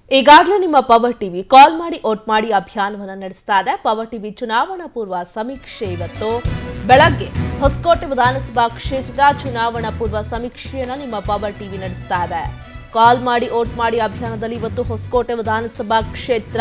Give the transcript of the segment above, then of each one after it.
ಈಗಾಗಲೇ ನಿಮ್ಮ power TV ಕಾಲ್ ಮಾಡಿ ಓಟ್ ಮಾಡಿ ಅಭಿಯಾನವನ್ನು ನಡೆಸ್ತಾ ಇದೆ ಪವರ್ ಟಿವಿ ಚುನಾವಣಾ ಪೂರ್ವ ಸಮೀಕ್ಷೆ ಇವತ್ತು ಬೆಳಗ್ಗೆ ಹೊಸಕೋಟೆ ವಿಧಾನಸಭಾ ಕ್ಷೇತ್ರದ ಚುನಾವಣಾ ಪೂರ್ವ ಸಮೀಕ್ಷೆಯನ್ನ ನಿಮ್ಮ ಪವರ್ ಟಿವಿ ನಡೆಸ್ತಾ ಇದೆ ಕಾಲ್ ಮಾಡಿ ಓಟ್ ಮಾಡಿ ಅಭಿಯಾನದಲ್ಲಿ ಇವತ್ತು ಹೊಸಕೋಟೆ ವಿಧಾನಸಭಾ ಕ್ಷೇತ್ರ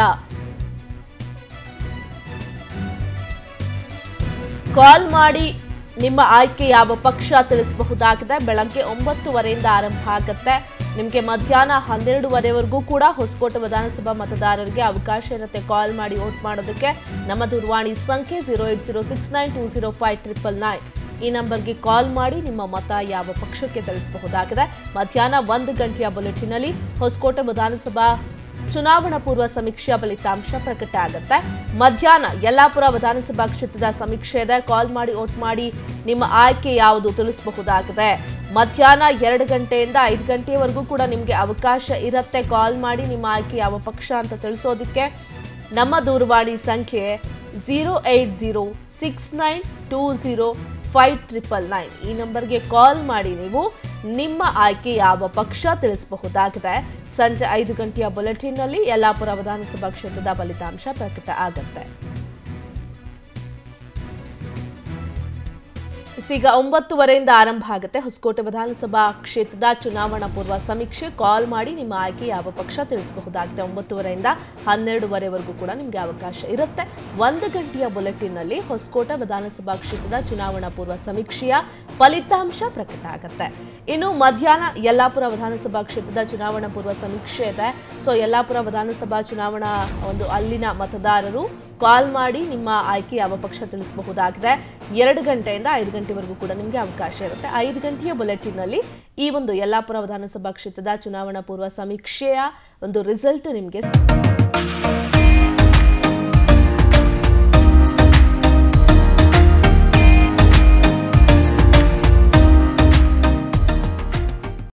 ಕಾಲ್ ಮಾಡಿ ನಿಮ್ಮ ಆಯ್ಕೆ ಯಾವ ಪಕ್ಷ ತಿಳಿಸಬಹುದಾಗಿದೆ ಬೆಳಗ್ಗೆ ಒಂಬತ್ತುವರೆಯಿಂದ ಆರಂಭ ಆಗುತ್ತೆ ನಿಮಗೆ ಮಧ್ಯಾಹ್ನ ಹನ್ನೆರಡುವರೆವರೆಗೂ ಕೂಡ ಹೊಸಕೋಟೆ ವಿಧಾನಸಭಾ ಮತದಾರರಿಗೆ ಅವಕಾಶ ಇರುತ್ತೆ ಕಾಲ್ ಮಾಡಿ ವೋಟ್ ಮಾಡೋದಕ್ಕೆ ನಮ್ಮ ದೂರವಾಣಿ ಸಂಖ್ಯೆ zero eight zero six nine two zero five triple nine ಈ ನಂಬರ್ಗೆ ಕಾಲ್ ಮಾಡಿ ನಿಮ್ಮ ಮತ ಯಾವ ಪಕ್ಷಕ್ಕೆ ತಿಳಿಸಬಹುದಾಗಿದೆ ಮಧ್ಯಾಹ್ನ ಒಂದು ಗಂಟೆಯ ಬುಲೆಟಿನಲ್ಲಿ ಹೊಸಕೋಟೆ ವಿಧಾನಸಭಾ ಚುನಾವಣಾ ಪೂರ್ವ ಸಮೀಕ್ಷೆಯ ಫಲಿತಾಂಶ ಪ್ರಕಟ ಆಗುತ್ತೆ ಮಧ್ಯಾಹ್ನ ಯಲ್ಲಾಪುರ ವಿಧಾನಸಭಾ ಕ್ಷೇತ್ರದ ಸಮೀಕ್ಷೆ ಇದೆ ಕಾಲ್ ಮಾಡಿ ವೋಟ್ ಮಾಡಿ ನಿಮ್ಮ ಆಯ್ಕೆ ಯಾವುದು ತಿಳಿಸಬಹುದಾಗಿದೆ ಮಧ್ಯಾಹ್ನ ಎರಡು ಗಂಟೆಯಿಂದ ಐದು ಗಂಟೆಯವರೆಗೂ ಕೂಡ ನಿಮಗೆ ಅವಕಾಶ ಇರುತ್ತೆ ಕಾಲ್ ಮಾಡಿ ನಿಮ್ಮ ಆಯ್ಕೆ ಯಾವ ಪಕ್ಷ ಅಂತ ತಿಳಿಸೋದಕ್ಕೆ ನಮ್ಮ ದೂರವಾಣಿ ಸಂಖ್ಯೆ zero eight zero six nine two zero five triple nine ಈ ನಂಬರ್ಗೆ ಕಾಲ್ ಮಾಡಿ ನೀವು ನಿಮ್ಮ ಆಯ್ಕೆ ಯಾವ ಪಕ್ಷ ತಿಳಿಸಬಹುದಾಗಿದೆ ಸಂಜೆ ಐದು ಗಂಟೆಯ ಬುಲೆಟಿನ್ನಲ್ಲಿ ಯಲ್ಲಾಪುರ ವಿಧಾನಸಭಾ ಕ್ಷೇತ್ರದ ಫಲಿತಾಂಶ ಪ್ರಕಟ ಆಗುತ್ತೆ ಈಗ ಒಂಬತ್ತುವರೆಯಿಂದ ಆರಂಭ ಆಗುತ್ತೆ ಹೊಸಕೋಟೆ ವಿಧಾನಸಭಾ ಕ್ಷೇತ್ರದ ಚುನಾವಣಾ ಪೂರ್ವ ಸಮೀಕ್ಷೆ ಕಾಲ್ ಮಾಡಿ ನಿಮ್ಮ ಆಯ್ಕೆ ಯಾವ ಪಕ್ಷ ತಿಳಿಸಬಹುದಾಗಿದೆ ಒಂಬತ್ತುವರೆಯಿಂದ ಹನ್ನೆರಡುವರೆವರೆಗೂ ಕೂಡ ನಿಮಗೆ ಅವಕಾಶ ಇರುತ್ತೆ ಒಂದು ಗಂಟೆಯ ಬುಲೆಟಿನ್ನಲ್ಲಿ ಹೊಸಕೋಟೆ ವಿಧಾನಸಭಾ ಕ್ಷೇತ್ರದ ಚುನಾವಣಾ ಪೂರ್ವ ಸಮೀಕ್ಷೆಯ ಫಲಿತಾಂಶ ಪ್ರಕಟ ಆಗುತ್ತೆ ಇನ್ನು ಮಧ್ಯಾಹ್ನ ಯಲ್ಲಾಪುರ ವಿಧಾನಸಭಾ ಕ್ಷೇತ್ರದ ಚುನಾವಣಾ ಪೂರ್ವ ಸಮೀಕ್ಷೆ ಇದೆ ಸೊ ಯಲ್ಲಾಪುರ ವಿಧಾನಸಭಾ ಚುನಾವಣಾ ಒಂದು ಅಲ್ಲಿನ ಮತದಾರರು ಕಾಲ್ ಮಾಡಿ ನಿಮ್ಮ ಆಯ್ಕೆ ಯಾವ ಪಕ್ಷ ತಿಳಿಸಬಹುದಾಗಿದೆ ಎರಡು ಗಂಟೆಯಿಂದ ಐದು ಗಂಟೆವರೆಗೂ ಕೂಡ ನಿಮಗೆ ಅವಕಾಶ ಇರುತ್ತೆ ಐದು ಗಂಟೆಯ ಬುಲೆಟಿನ್ನಲ್ಲಿ ಈ ಒಂದು ಯಲ್ಲಾಪುರ ವಿಧಾನಸಭಾ ಕ್ಷೇತ್ರದ ಚುನಾವಣಾ ಪೂರ್ವ ಸಮೀಕ್ಷೆಯ ಒಂದು ರಿಸಲ್ಟ್ ನಿಮಗೆ